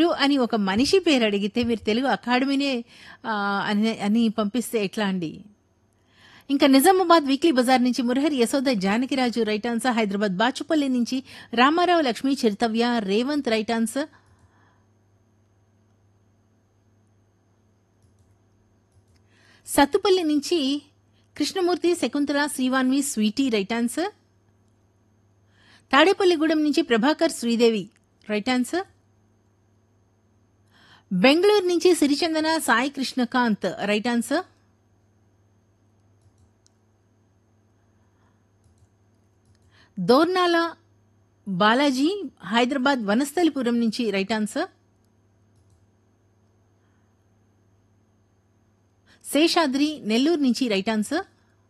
అని ఒక మనిషి పేరు అడిగితే మీరు తెలుగు అకాడమీనే ఆ, అని అని పంపిస్తే ఎట్లా అండి ఇంకా నిజామాబాద్ వీక్లీ బజార్ నుంచి మురహరి యశోద జానకిరాజు రైట్ ఆన్సర్ హైదరాబాద్ బాచుపల్లి నుంచి రామారావు లక్ష్మీ చిరుతవ్య రేవంత్ రైట్ ఆన్సర్ సత్తుపల్లి నుంచి Krishnamurthy Shakuntala Srivanvi Sweety right answer Tadepalligudem నుంచి ప్రభాకర్ శ్రీదేవి రైట్ ఆన్సర్ బెంగళూరు నుంచి సిరిచందన సాయి కృష్ణకాంత్ రైట్ ఆన్సర్ దోర్నాల బాలాజీ హైదరాబాద్ వనస్థలిపురం నుంచి రైట్ ఆన్సర్ శేషాద్రి నెల్లూరు నుంచి రైట్ ఆన్సర్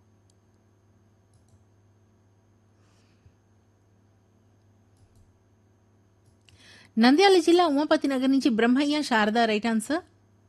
నంద్యాల జిల్లా ఉమాపతి నగర్ నుంచి Brahmaiah Sharada right answer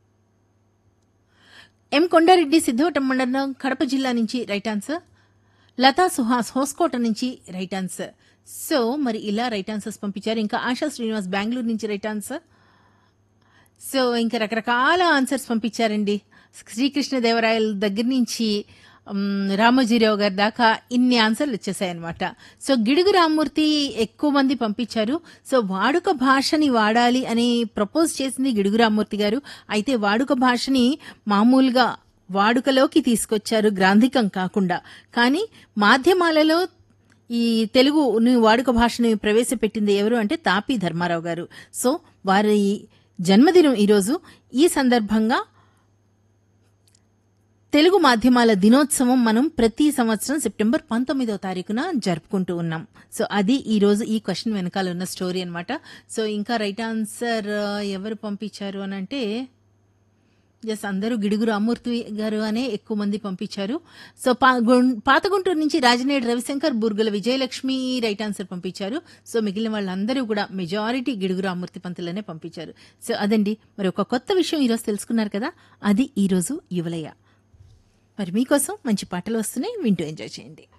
M Kondareddy Siddhavatam మండలం కడప జిల్లా నుంచి రైట్ ఆన్సర్ లతా సుహాస్ హోస్కోట నుంచి రైట్ ఆన్సర్ సో మరి ఇలా రైట్ ఆన్సర్స్ పంపించారు ఇంకా ఆశా శ్రీనివాస్ బెంగళూరు నుంచి రైట్ ఆన్సర్ సో ఇంకా రకరకాల ఆన్సర్స్ పంపించారండి శ్రీకృష్ణదేవరాయల దగ్గర నుంచి మ్, రామోజీరావు గారి దాకా ఇన్ని ఆన్సర్లు వచ్చేసాయన్నమాట సో గిడుగు రామ్మూర్తి ఎక్కువ మంది పంపించారు సో వాడుక భాషని వాడాలి అని ప్రపోజ్ చేసింది గిడుగు రామ్మూర్తి గారు అయితే వాడుక భాషని మామూలుగా వాడుకలోకి తీసుకొచ్చారు గ్రాంధికం కాకుండా కానీ మాధ్యమాలలో ఈ తెలుగు వాడుక భాషని ప్రవేశపెట్టింది ఎవరు అంటే తాపి ధర్మారావు గారు సో వారి జన్మదినం ఈరోజు ఈ సందర్భంగా తెలుగు మాధ్యమాల దినోత్సవం మనం ప్రతి సంవత్సరం సెప్టెంబర్ పంతొమ్మిదవ తారీఖున జరుపుకుంటూ ఉన్నాం సో అది ఈ రోజు ఈ క్వశ్చన్ వెనకాల ఉన్న స్టోరీ అన్నమాట సో ఇంకా రైట్ ఆన్సర్ ఎవరు పంపించారు అని అంటే ఎస్ అందరూ గిడుగు రామూర్తి గారు అనే ఎక్కువ మంది పంపించారు సో పా గుం- పాత గుంటూరు నుంచి రాజనేడు రవిశంకర్ బుర్గుల విజయలక్ష్మి రైట్ ఆన్సర్ పంపించారు సో మిగిలిన వాళ్ళందరూ కూడా మెజారిటీ గిడుగు రామూర్తి పంతులనే పంపించారు సో అదండి మరి ఒక కొత్త విషయం ఈరోజు తెలుసుకున్నారు కదా అది ఈరోజు యువలయ్య మరి మీకోసం మంచి పాటలు వస్తున్నాయి వింటూ ఎంజాయ్ చేయండి